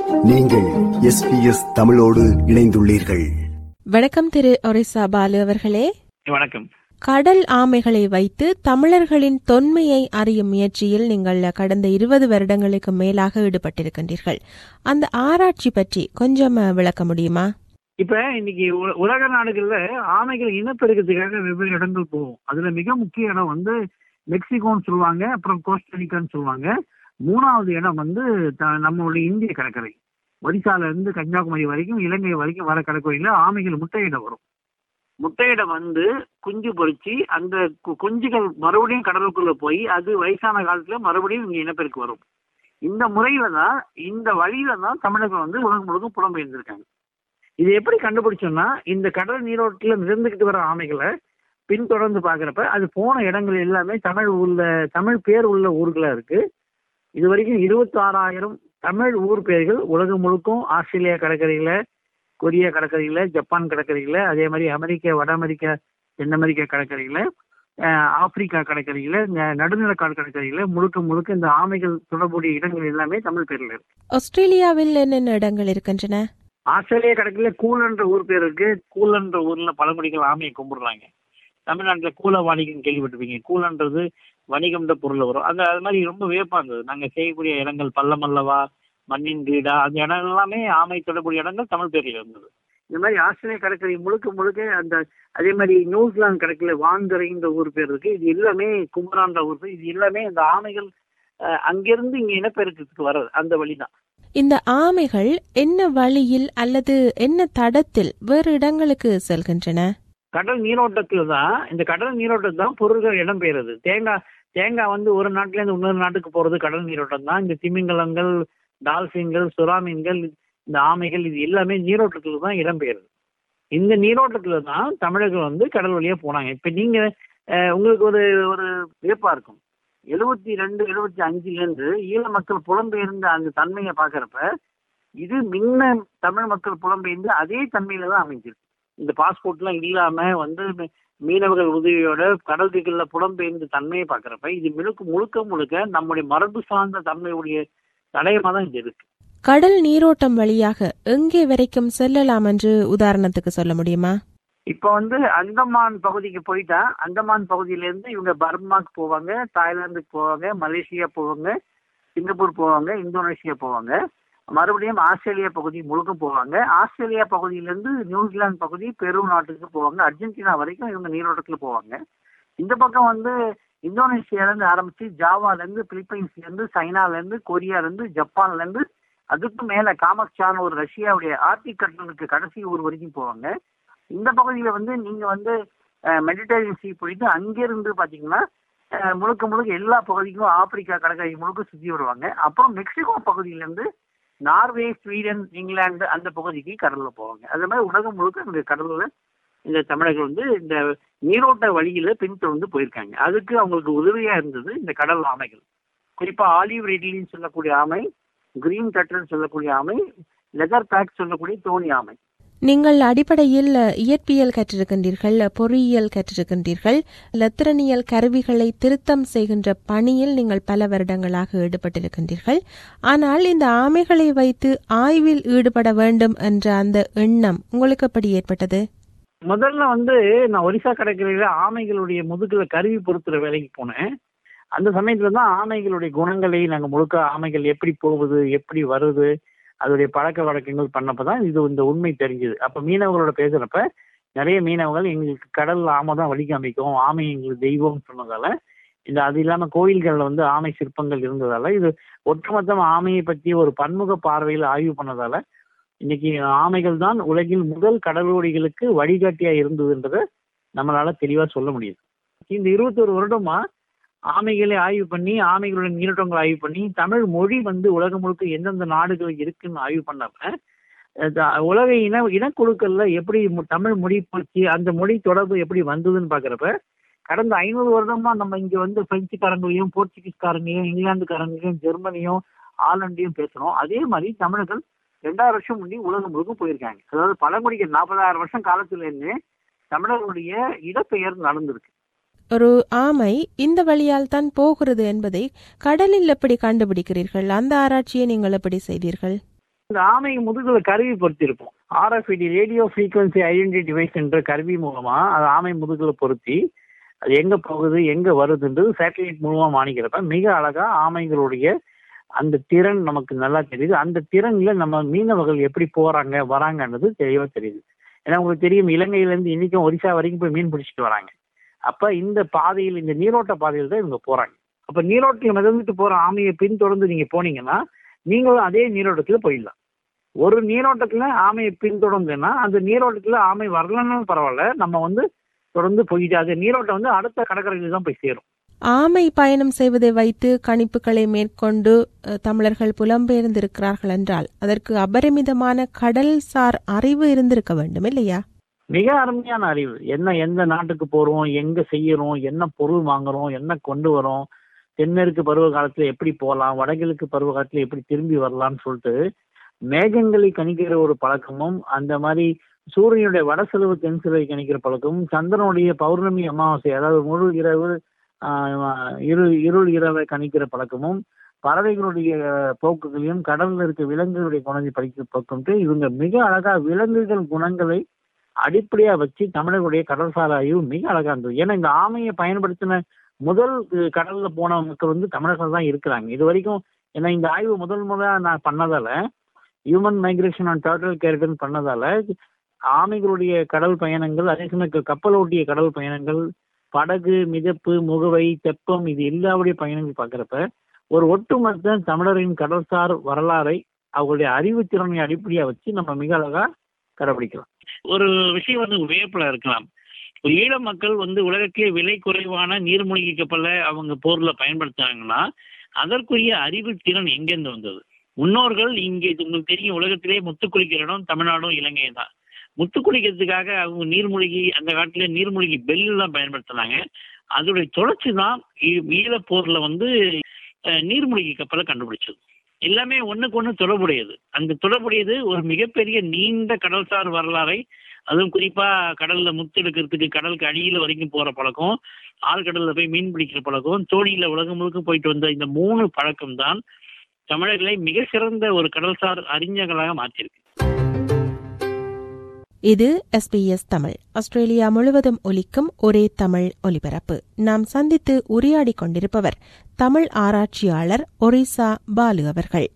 நீங்கள் எஸ்பிஎஸ் தமிழோடு இணைந்துள்ளீர்கள் வணக்கம் திரு ஒரிசா பாலு அவர்களே வணக்கம் கடல் ஆமைகளை வைத்து தமிழர்களின் தொன்மையை அறியும் முயற்சியில் நீங்கள் கடந்த இருபது வருடங்களுக்கு மேலாக ஈடுபட்டிருக்கின்றீர்கள் அந்த ஆராய்ச்சி பற்றி கொஞ்சம் அஹ், விளக்க முடியுமா இப்ப இன்னைக்கு உல- உலக நாடுகள்ல ஆமைகள் இனப்பெருக்கத்துக்காக வெவ்வேறு இடங்கள் போகும் அதுல மிக முக்கிய இடம் வந்து மெக்சிகோன்னு சொல்லுவாங்க அப்புறம் கோஸ்டரிக்கான்னு சொல்லுவாங்க மூணாவது இடம் வந்து த- நம்மளுடைய இந்திய கடற்கரை ஒரிசால இருந்து கன்னியாகுமரி வரைக்கும் இலங்கை வரைக்கும் வர கடற்கரையில ஆமைகள் முட்டையிட வரும் முட்டையிட வந்து குஞ்சு பொறிச்சு அந்த கு- குஞ்சுகள் மறுபடியும் கடலுக்குள்ள போய் அது வயசான காலத்துல மறுபடியும் இங்க இனப்பெருக்கு வரும் இந்த முறையில தான் இந்த வழியில தான் தமிழர்கள் வந்து உலகம் முழுக்க புலம்பெயர்ந்திருக்காங்க இது எப்படி கண்டுபிடிச்சோம்னா இந்த கடல் நீரோட்டத்துல மிதந்துக்கிட்டு வர ஆமைகளை பின்தொடர்ந்து பாக்குறப்ப அது போன இடங்கள் எல்லாமே தமிழ் உள்ள தமிழ் பேர் உள்ள ஊர்களா இருக்கு இது வரைக்கும் இருபத்தி ஆறாயிரம் தமிழ் ஊர் பெயர்கள் உலகம் முழுக்கும் ஆஸ்திரேலியா கடற்கரையில கொரியா கடற்கரையில ஜப்பான் கடற்கரையில அதே மாதிரி அமெரிக்கா வட அமெரிக்கா தென் அமெரிக்கா கடற்கரையில அஹ், ஆப்பிரிக்கா கடற்கரையில ந- நடுநிலக்காடு கடற்கரையில முழுக்க முழுக்க இந்த ஆமைகள் தொடர்புடைய இடங்கள் எல்லாமே தமிழ் பேர்ல இருக்கு ஆஸ்திரேலியாவில் என்னென்ன இடங்கள் இருக்கின்றன ஆஸ்திரேலியா கடற்கரையில கூலன்ற ஊர் பேர் இருக்கு கூலன்ற ஊர்ல பழங்குடிகள் ஆமையை கும்பிடுறாங்க தமிழ்நாட்டுல கூல வாணிகம் கேள்விப்பட்டிருப்பீங்க கூலன்றது வணிகம்ன்ற பொருள் வரும் அந்த அது மாதிரி ரொம்ப வியப்பா இருந்தது நாங்க செய்யக்கூடிய இடங்கள் பள்ளமல்லவா மண்ணின் வீடா அந்த இடம் எல்லாமே ஆமை தொடர்புடைய இடங்கள் தமிழ் பேரில் இருந்தது இந்த மாதிரி ஆஸ்திரேலியா கடற்கரை முழுக்க முழுக்க அந்த அதே மாதிரி நியூசிலாந்து கடற்கரை வான்கரைன்ற ஊர் பேர் இருக்கு இது எல்லாமே கும்பரான்ற ஊர் பேர் இது எல்லாமே இந்த ஆமைகள் அஹ், அங்கிருந்து இங்க இனப்பெருக்கத்துக்கு வர்றது அந்த வழிதான் இந்த ஆமைகள் என்ன வழியில் அல்லது என்ன தடத்தில் வேறு இடங்களுக்கு செல்கின்றன கடல் நீரோட்டத்துல தான் இந்த கடல் நீரோட்டம் தான் பொருள்கள் இடம் பெயருது தேங்காய் தேங்காய் வந்து ஒரு நாட்டுல இருந்து இன்னொரு நாட்டுக்கு போறது கடல் நீரோட்டம் தான் இந்த திமிங்கலங்கள் டால்பின்கள் சுறா மீன்கள் இந்த ஆமைகள் இது எல்லாமே நீரோட்டத்துல தான் இடம் பெயருது இந்த நீரோட்டத்துல தான் தமிழர்கள் வந்து கடல் வழியா போனாங்க இப்ப நீங்க அஹ், உங்களுக்கு ஒரு ஒரு வியப்பா இருக்கும் எழுபத்தி ரெண்டு எழுபத்தி அஞ்சுல இருந்து ஈழ மக்கள் புலம்பெயர்ந்த அந்த தன்மையை பாக்குறப்ப இது முன்ன தமிழ் மக்கள் புலம்பெயர்ந்து அதே தன்மையில தான் அமைஞ்சிருக்கு இந்த பாஸ்போர்ட்லாம் இல்லாம வந்து மீ- மீனவர்கள் உதவியோட கடற்கரைகள்ல புலம்பெயர்ந்த தன்மையை பாக்குறப்ப இது முழுக்க முழுக்க முழுக்க நம்முடைய மரபு சார்ந்த தன்மையுடைய தடயமா தான் இது இருக்கு கடல் நீரோட்டம் வழியாக எங்கே வரைக்கும் செல்லலாம் என்று உதாரணத்துக்கு சொல்ல முடியுமா இப்ப வந்து அந்தமான் பகுதிக்கு போயிட்டா அந்தமான் பகுதியில இருந்து இவங்க பர்மாக்கு போவாங்க தாய்லாந்துக்கு போவாங்க மலேசியா போவாங்க சிங்கப்பூர் போவாங்க இந்தோனேஷியா போவாங்க மறுபடியும் ஆஸ்திரேலியா பகுதி முழுக்க போவாங்க ஆஸ்திரேலியா பகுதியிலேருந்து நியூசிலாந்து பகுதி பெரு நாட்டுக்கு போவாங்க அர்ஜென்டினா வரைக்கும் இவங்க நீரோட்டத்துல போவாங்க இந்த பக்கம் வந்து இந்தோனேஷியால இருந்து ஆரம்பிச்சு ஜாவால இருந்து பிலிப்பைன்ஸ்ல இருந்து சைனால இருந்து கொரியால இருந்து ஜப்பான்ல இருந்து அதுக்கு மேல காமக்சான ஒரு ரஷ்யாவுடைய ஆர்டிக் கடலுக்கு கடைசி ஊர் வரைக்கும் போவாங்க இந்த பகுதியில வந்து நீங்க வந்து மெடிட்டரேனியன் சீ போயிட்டு அங்கிருந்து பாத்தீங்கன்னா அஹ், முழுக்க முழுக்க எல்லா பகுதிக்கும் ஆப்பிரிக்கா கடற்கரை முழுக்க சுத்தி வருவாங்க அப்புறம் மெக்சிகோ பகுதியில இருந்து நார்வே ஸ்வீடன் இங்கிலாந்து அந்த பகுதிக்கு கடல்ல போவாங்க அது மாதிரி உலகம் முழுக்க இந்த கடல்ல இந்த தமிழர்கள் வந்து இந்த நீரோட்ட வழியில பின்தொடர்ந்து போயிருக்காங்க அதுக்கு அவங்களுக்கு உதவியா இருந்தது இந்த கடல் ஆமைகள் குறிப்பா ஆலிவ் ரெட்லின்னு சொல்லக்கூடிய ஆமை கிரீன் கட்டர்னு சொல்லக்கூடிய ஆமை லெதர் பேக் சொல்லக்கூடிய தோணி ஆமை நீங்கள் அடிப்படையில் இயற்பியல் கற்றிருக்கின்றீர்கள் பொறியியல் கற்றிருக்கின்றீர்கள் லத்திரனியல் கருவிகளை திருத்தம் செய்கின்ற பணியில் நீங்கள் பல வருடங்களாக ஈடுபட்டிருக்கின்றீர்கள் ஆனால் இந்த ஆமைகளை வைத்து ஆய்வில் ஈடுபட வேண்டும் என்ற அந்த எண்ணம் உங்களுக்கு எப்படி ஏற்பட்டது முதல்ல வந்து நான் ஒரிசா கடற்கரையில ஆமைகளுடைய முதுகுல கருவி பொருத்துற வேலைக்கு போனேன் அந்த சமயத்துல தான் ஆமைகளுடைய குணங்களை நாங்க முழுக்க ஆமைகள் எப்படி போகுது எப்படி வருது அதோடைய பழக்க வழக்கங்கள் பண்ணப்பதான் இது இந்த உண்மை தெரிஞ்சது அப்ப மீனவர்களோட பேசுறப்ப நிறைய மீனவர்கள் எங்களுக்கு கடல்ல ஆமை தான் வழி காமிக்கும் ஆமை எங்களுக்கு தெய்வம்னு சொன்னதால இந்த அது இல்லாம கோயில்கள்ல வந்து ஆமை சிற்பங்கள் இருந்ததால இது ஒட்டுமொத்தம் ஆமையை பற்றி ஒரு பன்முக பார்வையில் ஆய்வு பண்ணதால இன்னைக்கு ஆமைகள் தான் உலகில் முதல் கடலோடிகளுக்கு வழிகாட்டியா இருந்ததுன்றத நம்மளால தெளிவா சொல்ல முடியுது இந்த இருபத்தொரு வருடமா ஆமைகளை ஆய்வு பண்ணி ஆமைகளுடைய நீரோட்டங்களை ஆய்வு பண்ணி தமிழ் மொழி வந்து உலகம் முழுக்க எந்தெந்த நாடுகள் இருக்குன்னு ஆய்வு பண்ணப்ப அஹ் த- உலக இன இனக்குழுக்கள்ல எப்படி மு- தமிழ் மொழி போச்சு அந்த மொழி தொடர்பு எப்படி வந்ததுன்னு பாக்குறப்ப கடந்த ஐநூறு வருடமா நம்ம இங்க வந்து பிரெஞ்சுக்காரங்களையும் போர்ச்சுகீஸ்காரங்களையும் இங்கிலாந்துக்காரங்களையும் ஜெர்மனியும் ஆலண்டையும் பேசுறோம் அதே மாதிரி தமிழர்கள் ரெண்டாயிரம் வருஷம் முன்னாடி உலகம் முழுக்க போயிருக்காங்க அதாவது பழங்குடிகள் நாற்பதாயிரம் வருஷம் காலத்துல இருந்து தமிழர்களுடைய இடப்பெயர் நடந்திருக்கு ஒரு ஆமை இந்த வழியால் தான் போகிறது என்பதை கடலில் எப்படி கண்டுபிடிக்கிறீர்கள் அந்த ஆராய்ச்சியை நீங்கள் எப்படி செய்தீர்கள் இந்த ஆமை முதுகுல கருவி பொருத்திருப்போம் RFID radio frequency identity device என்ற கருவி மூலமா அது ஆமை முதுகுல பொருத்தி அது எங்க போகுது எங்க வருதுன்றது சேட்டலைட் மூலமா மாணிக்கிறப்ப மிக அழகா ஆமைகளுடைய அந்த திறன் நமக்கு நல்லா தெரியுது அந்த திறன்ல நம்ம மீனவர்கள் எப்படி போறாங்க வராங்கன்றது தெளிவா தெரியுது ஏன்னா உங்களுக்கு தெரியும் இலங்கையில இருந்து இன்னைக்கும் ஒரிசா வரைக்கும் போய் மீன் பிடிச்சிட்டு வராங்க அப்ப இந்த பாதையில் இந்த நீரோட்ட பாதையில் தான் இவங்க போறாங்க அப்ப நீரோட்டில் மிதந்துட்டு போற ஆமையை பின்தொடர்ந்து நீங்க போனீங்கன்னா நீங்களும் அதே நீரோட்டத்துல போயிடலாம் ஒரு நீரோட்டத்துல ஆமையை பின்தொடர்ந்துன்னா அந்த நீரோட்டத்துல ஆமை வரலன்னாலும் பரவாயில்ல நம்ம வந்து தொடர்ந்து போயிட்டு அது நீரோட்டம் வந்து அடுத்த கடற்கரையில தான் போய் சேரும் ஆமை பயணம் செய்வதை வைத்து கணிப்புகளை மேற்கொண்டு அஹ், தமிழர்கள் புலம்பெயர்ந்திருக்கிறார்கள் என்றால் அதற்கு அபரிமிதமான கடல்சார் அறிவு இருந்திருக்க வேண்டும் இல்லையா மிக அருமையான அறிவு என்ன எந்த நாட்டுக்கு போறோம் எங்க செய்யறோம் என்ன பொருள் வாங்குறோம் என்ன கொண்டு வரோம் தென்மேற்கு பருவ காலத்துல எப்படி போகலாம் வடகிழக்கு பருவ காலத்துல எப்படி திரும்பி வரலாம்னு சொல்லிட்டு மேகங்களை கணிக்கிற ஒரு பழக்கமும் அந்த மாதிரி சூரியனுடைய வட செலவு தென் செலவை கணிக்கிற பழக்கமும் சந்திரனுடைய பௌர்ணமி அமாவாசை அதாவது முழு இரவு ஆஹ், இருள் இருள் இரவை கணிக்கிற பழக்கமும் பறவைகளுடைய போக்குகளையும் கடல்ல இருக்க விலங்குகளுடைய குணத்தை படிக்கிற பழக்கம்ட்டு இவங்க மிக அழகா விலங்குகள் குணங்களை அடிப்படையா வச்சு தமிழர்களுடைய கடல்சார் ஆய்வு மிக அழகா இருந்தது ஏன்னா இந்த ஆமையை பயன்படுத்தின முதல் அஹ், கடல்ல போன மக்கள் வந்து தமிழர்கள் தான் இருக்கிறாங்க இது வரைக்கும் ஏன்னா இந்த ஆய்வு முதல் முதலா நான் பண்ணதால human migration and turtle character பண்ணதால ஆமைகளுடைய கடல் பயணங்கள் அதே சமயம் கப்பல் ஓட்டிய கடல் பயணங்கள் படகு மிதப்பு முகவை தெப்பம் இது எல்லாவுடைய பயணங்கள் பார்க்குறப்ப ஒரு ஒட்டுமொத்த தமிழரின் கடல்சார் வரலாறை அவங்களுடைய அறிவுத்திறனை அடிப்படையா வச்சு நம்ம மிக அழகா கடைபிடிக்கலாம் ஒரு விஷயம் வந்து வியப்புல இருக்கலாம் ஒரு ஈழ மக்கள் வந்து உலகத்திலே விலை குறைவான நீர்மூழ்கி கப்பலை அவங்க போர்ல பயன்படுத்துறாங்கன்னா அதற்குரிய அறிவு திறன் எங்கேருந்து வந்தது முன்னோர்கள் இங்கே இது உங்களுக்கு தெரியும் உலகத்திலே முத்து குளிக்கிற இடம் தமிழ்நாடும் இலங்கை தான் முத்து குளிக்கிறதுக்காக அவங்க நீர்மூழ்கி அந்த காலத்துல நீர்மூழ்கி பெல்லு தான் பயன்படுத்தினாங்க அதோடைய தொடர்ச்சி தான் ஈ- ஈழப் போர்ல வந்து அஹ், நீர்மூழ்கி கப்பலை கண்டுபிடிச்சது எல்லாமே ஒண்ணுக்கு ஒண்ணு தொடர்புடையது அந்த தொடர்புடையது ஒரு மிகப்பெரிய நீண்ட கடல்சார் வரலாறை அதுவும் குறிப்பா கடல்ல முத்து எடுக்கிறதுக்கு கடலுக்கு அடியில வரைக்கும் போற பழக்கம் ஆழ்கடல்ல போய் மீன் பிடிக்கிற பழக்கம் தோணியில உலகம் முழுக்க போயிட்டு வந்த இந்த மூணு பழக்கம் தான் தமிழர்களை மிக சிறந்த ஒரு கடல்சார் அறிஞர்களாக மாற்றியிருக்கு இது எஸ்பிஎஸ் தமிழ் ஆஸ்திரேலியா முழுவதும் ஒலிக்கும் ஒரே தமிழ் ஒலிபரப்பு நாம் சந்தித்து உரையாடிக் கொண்டிருப்பவர் தமிழ் ஆராய்ச்சியாளர் ஒரிசா பாலு அவர்கள்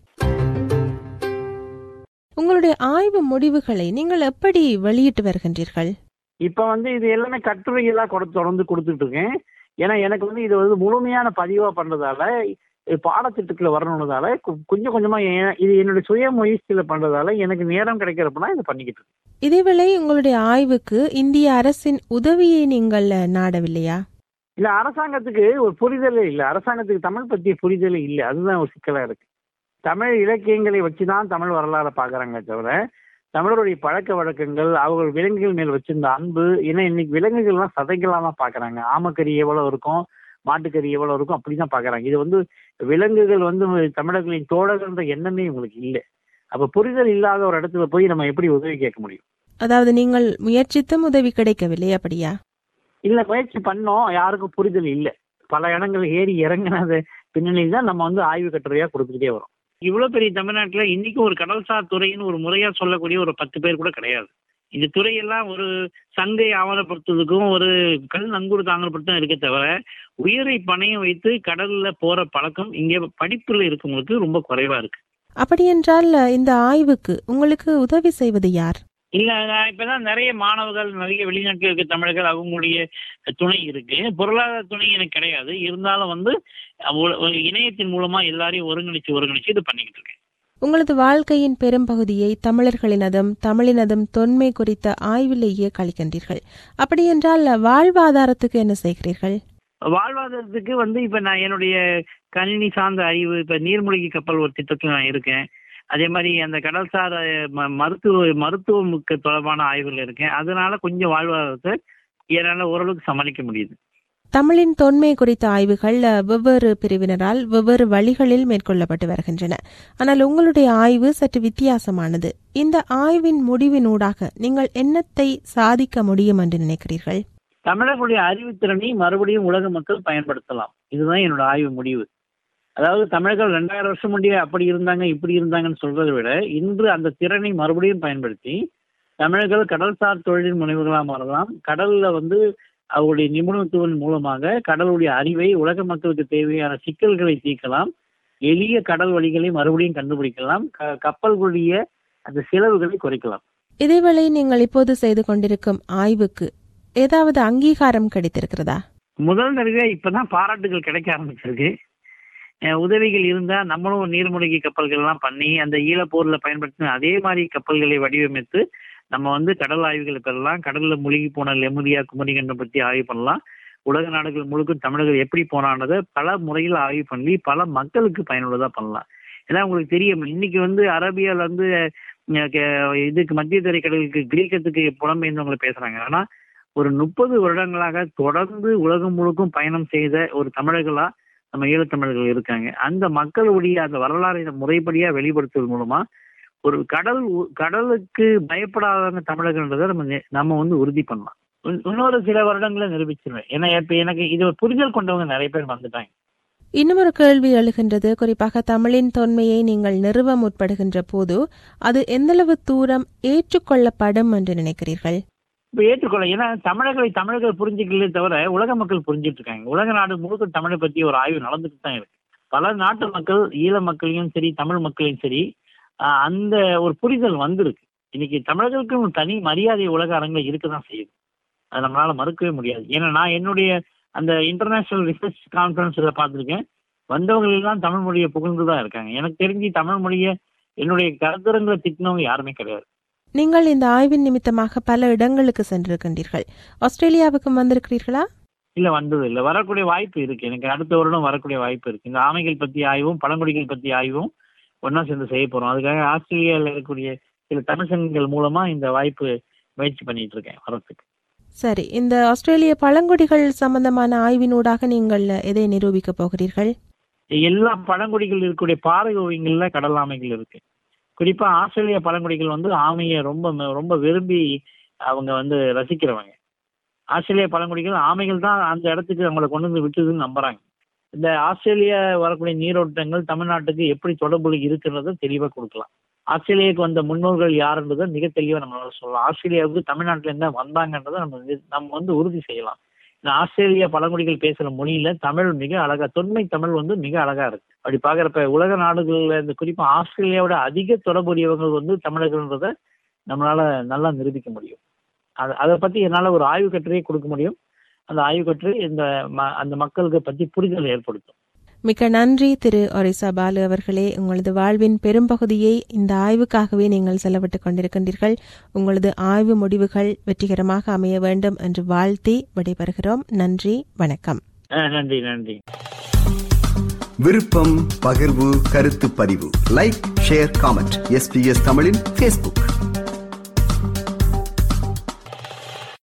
உங்களுடைய ஆய்வு முடிவுகளை நீங்கள் எப்படி வெளியிட்டு வருகின்றீர்கள் இப்ப வந்து இது எல்லாமே கட்டுரைகளா கொடு தொடர்ந்து கொடுத்துட்டு இருக்கேன் ஏன்னா எனக்கு வந்து இது வந்து முழுமையான பதிவா பண்றதால இது பாடத்திட்டத்துல வரணுன்றதால கு- கொஞ்சம் கொஞ்சமா என்- இது என்னுடைய சுய முயற்சியில பண்றதால எனக்கு நேரம் கிடைக்கிறப்ப இதை பண்ணிக்கிட்டு இருக்கேன் இதேவேளை உங்களுடைய ஆய்வுக்கு இந்திய அரசின் உதவியை நீங்கள் நாடவில்லையா இல்ல அரசாங்கத்துக்கு ஒரு புரிதலே இல்ல அரசாங்கத்துக்கு தமிழ் பற்றிய புரிதலே இல்ல அதுதான் ஒரு சிக்கலா இருக்கு தமிழ் இலக்கியங்களை வச்சுதான் தமிழ் வரலாறை பாக்குறாங்க தவிர தமிழருடைய பழக்க வழக்கங்கள் அவங்க விலங்குகள் மேல் வச்சிருந்த அன்பு ஏன்னா இன்னைக்கு விலங்குகள்லாம் சதைகளா தான் பாக்குறாங்க ஆமக்கறி எவ்வளவு இருக்கும் மாட்டுக்கறி எவ்வளவு இருக்கும் அப்படிதான் பாக்குறாங்க இது வந்து விலங்குகள் வந்து தமிழர்களின் தோழர்கள்ன்ற எண்ணமே இவங்களுக்கு இல்லை அப்ப புரிதல் இல்லாத ஒரு இடத்துல போய் நம்ம எப்படி உதவி கேட்க முடியும் அதாவது நீங்கள் முயற்சித்தும் உதவி கிடைக்கவில்லை அப்படியா இல்ல முயற்சி பண்ணோம் யாருக்கும் புரிதல் இல்ல பல இடங்கள் ஏறி இறங்கினது பின்னணியில் தான் நம்ம வந்து ஆய்வு கட்டுரையா கொடுத்துக்கிட்டே வரோம் இவ்வளவு பெரிய தமிழ்நாட்டுல இன்னைக்கும் ஒரு கடல்சார் துறைன்னு ஒரு முறையா சொல்லக்கூடிய ஒரு பத்து பேர் கூட கிடையாது இந்த துறையெல்லாம் ஒரு சங்கை ஆவணப்படுத்துறதுக்கும் ஒரு கல் நங்கூர் தாங்கப்படுத்தும் இருக்க தவிர உயிரை பணையம் வைத்து கடல்ல போற பழக்கம் இங்கே படிப்புல இருக்கவங்களுக்கு ரொம்ப குறைவா இருக்கு அப்படியென்றால் இந்த ஆய்வுக்கு உங்களுக்கு உதவி செய்வது யார் இல்ல நான் இப்பதான் நிறைய மாணவர்கள் நிறைய வெளிநாட்டில் இருக்க தமிழர்கள் அவங்களுடைய துணை இருக்கு பொருளாதார துணை எனக்கு கிடையாது இருந்தாலும் வந்து அவ்வளவு- ஒரு இணையத்தின் மூலமா எல்லாரையும் ஒருங்கிணைச்சு ஒருங்கிணைச்சு இது பண்ணிக்கிட்டு இருக்கேன் உங்களது வாழ்க்கையின் பெரும்பகுதியை தமிழர்களினதும் தமிழினதும் தொன்மை குறித்த ஆய்விலேயே கழிக்கின்றீர்கள் அப்படியென்றால் வாழ்வாதாரத்துக்கு என்ன செய்கிறீர்கள் வாழ்வாதாரத்துக்கு வந்து இப்ப நான் என்னுடைய கணினி சார்ந்த அறிவு இப்ப நீர்மூழ்கி கப்பல் ஒரு திட்டத்தில் நான் இருக்கேன் அதே மாதிரி அந்த கடல்சார் அஹ், ம- மருத்துவ மருத்துவமுக்கு தொடர்பான ஆய்வுகள் இருக்கேன் அதனால கொஞ்சம் வாழ்வாதாரத்தை என்னால ஓரளவுக்கு சமாளிக்க முடியுது தமிழின் தொன்மை குறித்த ஆய்வுகள் அஹ், வெவ்வேறு பிரிவினரால் வெவ்வேறு வழிகளில் மேற்கொள்ளப்பட்டு வருகின்றன ஆனால் உங்களுடைய ஆய்வு சற்று வித்தியாசமானது இந்த ஆய்வின் முடிவினூடாக நீங்கள் என்னத்தை சாதிக்க முடியும் என்று நினைக்கிறீர்கள் தமிழர்களுடைய அறிவுத்திறனை மறுபடியும் உலக மக்கள் பயன்படுத்தலாம் இதுதான் என்னோட ஆய்வு முடிவு அதாவது தமிழர்கள் ரெண்டாயிரம் வருஷம் முன்னே அப்படி இருந்தாங்க இப்படி இருந்தாங்கன்னு சொல்றதை விட இன்று அந்த திறனை மறுபடியும் பயன்படுத்தி தமிழர்கள் கடல்சார் தொழிலின் முனைவுகளாக மாறலாம் கடல்ல வந்து அவருடைய நிபுணத்துவம் மூலமாக கடலுடைய அறிவை உலக மக்களுக்கு தேவையான சிக்கல்களை தீர்க்கலாம் எளிய கடல் வழிகளை மறுபடியும் கண்டுபிடிக்கலாம் க- கப்பல்களுடைய அந்த செலவுகளை குறைக்கலாம் இதேவேளை நீங்கள் இப்போது செய்து கொண்டிருக்கும் ஆய்வுக்கு ஏதாவது அங்கீகாரம் கிடைத்திருக்கிறதா முதல் தடவை இப்பதான் பாராட்டுகள் கிடைக்க ஆரம்பிச்சிருக்கு அஹ் உதவிகள் இருந்தா நம்மளும் நீர்மூழ்கி கப்பல்கள் எல்லாம் பண்ணி அந்த ஈழப்போர்ல பயன்படுத்தின அதே மாதிரி கப்பல்களை வடிவமைத்து நம்ம வந்து கடல் ஆய்வுகளை பெறலாம் கடல்ல மூழ்கி போன லெமுரியா குமரிகண்டம் பத்தி ஆய்வு பண்ணலாம் உலக நாடுகள் முழுக்க தமிழர்கள் எப்படி போனான்றதை பல முறையில் ஆய்வு பண்ணி பல மக்களுக்கு பயனுள்ளதா பண்ணலாம் ஏன்னா உங்களுக்கு தெரியும் இன்னைக்கு வந்து அரேபியால வந்து அஹ், கே- இதுக்கு மத்திய தரைக்கடலுக்கு கிரீக்கத்துக்கு புலம்பெயர்ந்தவங்களை பேசுறாங்க ஆனா ஒரு முப்பது வருடங்களாக தொடர்ந்து உலகம் முழுக்கும் பயணம் செய்த ஒரு தமிழர்களா நம்ம ஈழத்தமிழர்கள் இருக்காங்க அந்த மக்களுடைய அந்த வரலாறை முறைப்படியா வெளிப்படுத்துவது மூலமா ஒரு கடல் உ- கடலுக்கு பயப்படாதவங்க தமிழர்கள்ன்றதை நம்ம நெ- நம்ம வந்து உறுதி பண்ணலாம் இன்- இன்னொரு சில வருடங்களை நிரூபிச்சிருவேன் ஏன்னா இப்ப எனக்கு இது ஒரு புரிதல் கொண்டவங்க நிறைய பேர் வந்துட்டாங்க இன்னும் ஒரு கேள்வி எழுகின்றது குறிப்பாக தமிழின் தொன்மையை நீங்கள் நிறுவ முற்படுகின்ற போது அது எந்தளவு தூரம் ஏற்றுக்கொள்ளப்படும் என்று நினைக்கிறீர்கள் இப்ப ஏற்றுக்கொள்ள ஏன்னா தமிழர்களை தமிழர்கள் புரிஞ்சுக்கலே தவிர உலக மக்கள் புரிஞ்சிட்டு இருக்காங்க உலக நாடு முழுக்க தமிழை பத்தி ஒரு ஆய்வு நடந்துட்டு தான் இருக்கு பல நாட்டு மக்கள் ஈழ மக்களையும் சரி தமிழ் மக்களையும் சரி ஆஹ் அந்த ஒரு புரிதல் வந்திருக்கு இன்னைக்கு தமிழர்களுக்கு ஒரு தனி மரியாதை உலக அரங்கில் இருக்க தான் செய்யுது அதை நம்மளால மறுக்கவே முடியாது ஏன்னா நான் என்னுடைய அந்த இன்டர்நேஷனல் ரிசர்ச் கான்ஃபரன்ஸ்ல பார்த்துருக்கேன் வந்தவங்க எல்லாம் தமிழ் மொழியை புகழ்ந்து தான் இருக்காங்க எனக்கு தெரிஞ்சு தமிழ் மொழியை என்னுடைய கருத்தரங்களை திட்டினவங்க யாருமே கிடையாது நீங்கள் இந்த ஆய்வின் நிமித்தமாக பல இடங்களுக்கு சென்றிருக்கின்றீர்கள் ஆஸ்திரேலியாவுக்கும் வந்திருக்கிறீர்களா இல்ல வந்தது இல்ல வரக்கூடிய வாய்ப்பு இருக்கு எனக்கு அடுத்த வருடம் வரக்கூடிய வாய்ப்பு இருக்கு இந்த ஆமைகள் பத்தி ஆய்வும் பழங்குடிகள் பத்தி ஆய்வும் ஒண்ணா சேர்ந்து செய்ய போறோம் அதுக்காக ஆஸ்திரேலியாவில் இருக்கக்கூடிய சில தமிழ் சங்கங்கள் மூலமா இந்த வாய்ப்பு முயற்சி பண்ணிட்டு இருக்கேன் வரத்துக்கு சரி இந்த ஆஸ்திரேலிய பழங்குடிகள் சம்பந்தமான ஆய்வினூடாக நீங்கள் எதை நிரூபிக்கப் போகிறீர்கள் எல்லா பழங்குடிகள் இருக்கக்கூடிய பாறை ஓவியங்கள்ல கடல் ஆமைகள் இருக்கு குறிப்பா ஆஸ்திரேலிய பழங்குடிகள் வந்து ஆமையை ரொம்ப ம- ரொம்ப விரும்பி அவங்க வந்து ரசிக்கிறவங்க ஆஸ்திரேலிய பழங்குடிகள் ஆமைகள் தான் அந்த இடத்துக்கு அவங்கள கொண்டு வந்து விட்டுதுன்னு நம்புறாங்க இந்த ஆஸ்திரேலியா வரக்கூடிய நீரோட்டங்கள் தமிழ்நாட்டுக்கு எப்படி தொடர்பு இருக்கிறத தெளிவா கொடுக்கலாம் ஆஸ்திரேலியாவுக்கு வந்த முன்னோர்கள் யாருன்றதை மிக தெளிவா நம்மளால சொல்லலாம் ஆஸ்திரேலியாவுக்கு தமிழ்நாட்டுல இருந்தா வந்தாங்கன்றதை நம்ம வந்து- நம்ம வந்து உறுதி செய்யலாம் இந்த ஆஸ்திரேலியா பழங்குடிகள் பேசுற மொழியில தமிழ் மிக அழகா தொன்மை தமிழ் வந்து மிக அழகா இருக்கு அப்படி பாக்குறப்ப உலக நாடுகள்ல இந்த குறிப்பா ஆஸ்திரேலியாவோட அதிக தொடர்புடையவங்க வந்து தமிழர்கள்ன்றத நம்மளால நல்லா நிரூபிக்க முடியும் அது அதை பத்தி என்னால ஒரு ஆய்வு கட்டுரையை கொடுக்க முடியும் அந்த ஆய்வு கட்டுரை இந்த ம- அந்த மக்களுக்கு பத்தி புரிதல் ஏற்படுத்தும் மிக்க நன்றி திரு ஒரிசா பாலு அவர்களே உங்களது வாழ்வின் பெரும்பகுதியை இந்த ஆய்வுக்காகவே நீங்கள் செலவிட்டுக் கொண்டிருக்கின்றீர்கள் உங்களது ஆய்வு முடிவுகள் வெற்றிகரமாக அமைய வேண்டும் என்று வாழ்த்தி விடைபெறுகிறோம் நன்றி வணக்கம் அஹ் நன்றி நன்றி விருப்பம் பகிர்வு கருத்து பதிவு லைக் ஷேர் காமெண்ட் எஸ்பிஎஸ் தமிழின் ஃபேஸ்புக்